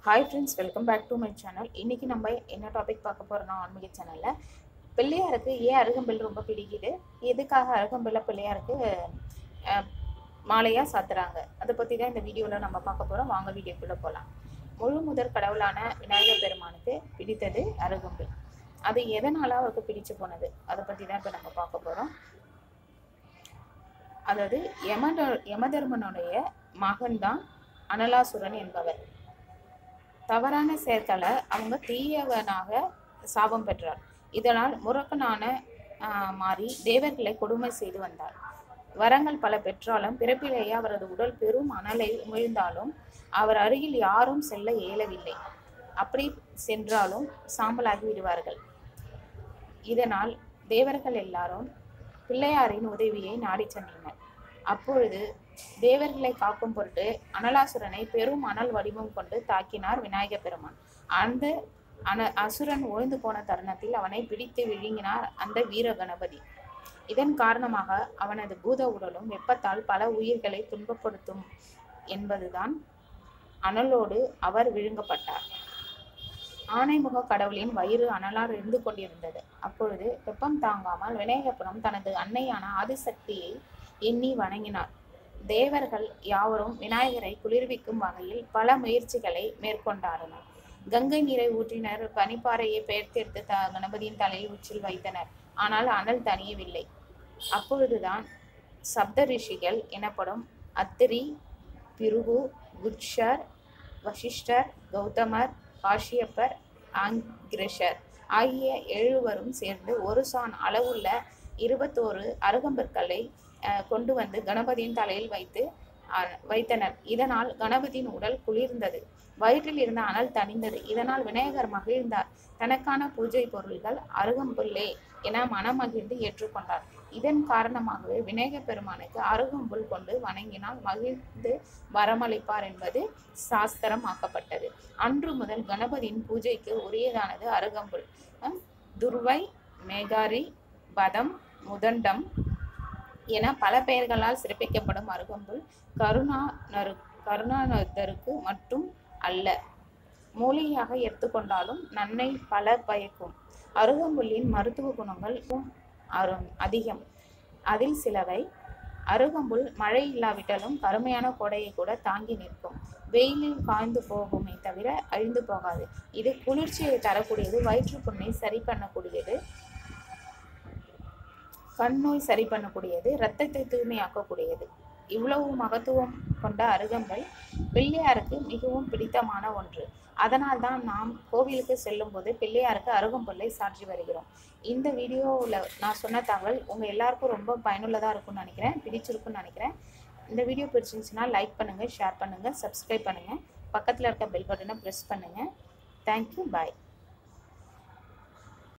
hi friends welcome back to my channel இன்றைக்கி நம்ம என்ன டாபிக் பார்க்க போகிறோம்னா ஆன்மீக சேனலில் பிள்ளையாருக்கு ஏன் அருகம்பில் ரொம்ப பிடிக்குது எதுக்காக அருகம்பில்லை பிள்ளையாருக்கு அஹ், மாலையாக சாத்துறாங்க அதை பற்றி தான் இந்த வீடியோவில் நம்ம பார்க்க போகிறோம் வாங்க வீடியோக்குள்ளே போகலாம் முழு முதற் கடவுளான விநாயகர் பெருமானுக்கு பிடித்தது அருகம்பில் அது எதனால் அவருக்கு பிடிச்சு போனது அதை பற்றி தான் இப்போ நம்ம பார்க்க போகிறோம் அதாவது யமத யமதர்மனுடைய மகன்தான் அனலாசுரன் என்பவர் தவறான செயற்களை அவங்க தீயவனாக சாபம் பெற்றார் இதனால் முரக்கனான ஆஹ், மாறி தேவர்களை கொடுமை செய்து வந்தார் வரங்கள் பல பெற்றாலும் பிறப்பிலேயே அவரது உடல் பெரும் அனலை உமிழ்ந்தாலும் அவர் அருகில் யாரும் செல்ல இயலவில்லை அப்படி சென்றாலும் சாம்பலாகி விடுவார்கள் இதனால் தேவர்கள் எல்லாரும் பிள்ளையாரின் உதவியை நாடிச் சென்றனர் அப்பொழுது தேவர்களை காக்கும் பொருட்டு அனலாசுரனை பெரும் அனல் வடிவம் கொண்டு தாக்கினார் விநாயகப் பெருமான் அந்த அன அசுரன் ஒழிந்து போன தருணத்தில் அவனை பிடித்து விழுங்கினார் அந்த வீர கணபதி இதன் காரணமாக அவனது பூத உடலும் வெப்பத்தால் பல உயிர்களை துன்பப்படுத்தும் என்பதுதான் அனலோடு அவர் விழுங்கப்பட்டார் ஆனைமுக கடவுளின் வயிறு அனலால் இருந்து கொண்டிருந்தது அப்பொழுது வெப்பம் தாங்காமல் விநாயகபுரம் தனது அன்னையான ஆதிசக்தியை எண்ணி வணங்கினார் தேவர்கள் யாவரும் விநாயகரை குளிர்விக்கும் வகையில் பல முயற்சிகளை மேற்கொண்டார்கள் கங்கை நீரை ஊற்றினர் பனிப்பாறையை பெயர்த்தெடுத்து த கணபதியின் தலையில் உச்சில் வைத்தனர் ஆனால் அனல் தணியவில்லை அப்பொழுதுதான் சப்த ரிஷிகள் எனப்படும் அத்திரி பிருகு குட்சர் வசிஷ்டர் கௌதமர் காஷ்யப்பர் ஆங்கிரஷர் ஆகிய எழுவரும் சேர்ந்து ஒரு சான் அளவுள்ள இருபத்தோரு அருகம்பற்களை அஹ், கொண்டு வந்து கணபதியின் தலையில் வைத்து அஹ், வைத்தனர் இதனால் கணபதியின் உடல் குளிர்ந்தது வயிற்றில் இருந்த அனல் தணிந்தது இதனால் விநாயகர் மகிழ்ந்தார் தனக்கான பூஜை பொருள்கள் அருகம்புல்லே என மனமகிழ்ந்து ஏற்றுக்கொண்டார் இதன் காரணமாகவே விநாயகர் பெருமானுக்கு அருகம்புல் கொண்டு வணங்கினால் மகிழ்ந்து வரமளிப்பார் என்பது சாஸ்திரம் ஆக்கப்பட்டது அன்று முதல் கணபதியின் பூஜைக்கு உரியதானது அருகம்புல் அஹ், துர்வை மேகாரி பதம் முதண்டம் என பல பெயர்களால் சிறப்பிக்கப்படும் அருகம்புல் கருணானரு கருணானதருக்கு மட்டும் அல்ல மூலிகையாக எடுத்துக்கொண்டாலும் நன்மை பல பயக்கும் அருகம்புல்லின் மருத்துவ குணங்கள் மிகவும் அரும் அதிகம் அதில் சிலவை அருகம்புல் மழை இல்லாவிட்டாலும் கருமையான கோடையை கூட தாங்கி நிற்கும் வெயிலில் காய்ந்து போகுமே தவிர அழிந்து போகாது இது குளிர்ச்சியை தரக்கூடியது வயிற்றுப்புண்ணை சரி பண்ணக்கூடியது கண் நோய் சரி பண்ணக்கூடியது இரத்தத்தை தூய்மையாக்கக்கூடியது இவ்வளவு மகத்துவம் கொண்ட அருகம்புல் பிள்ளையாருக்கு மிகவும் பிடித்தமான ஒன்று அதனால்தான் நாம் கோவிலுக்கு செல்லும்போது பிள்ளையாருக்கு அருகம்புல்லை சாற்றி வருகிறோம் இந்த வீடியோவில் நான் சொன்ன தகவல் உங்கள் எல்லாருக்கும் ரொம்ப பயனுள்ளதாக இருக்கும்னு நினைக்கிறேன் பிடிச்சிருக்குன்னு நினைக்கிறேன் இந்த வீடியோ பிடிச்சிருந்துச்சுன்னா லைக் பண்ணுங்கள் ஷேர் பண்ணுங்கள் சப்ஸ்கிரைப் பண்ணுங்கள் பக்கத்தில் இருக்க பெல் பட்டனை ப்ரெஸ் பண்ணுங்கள் தேங்க்யூ பாய்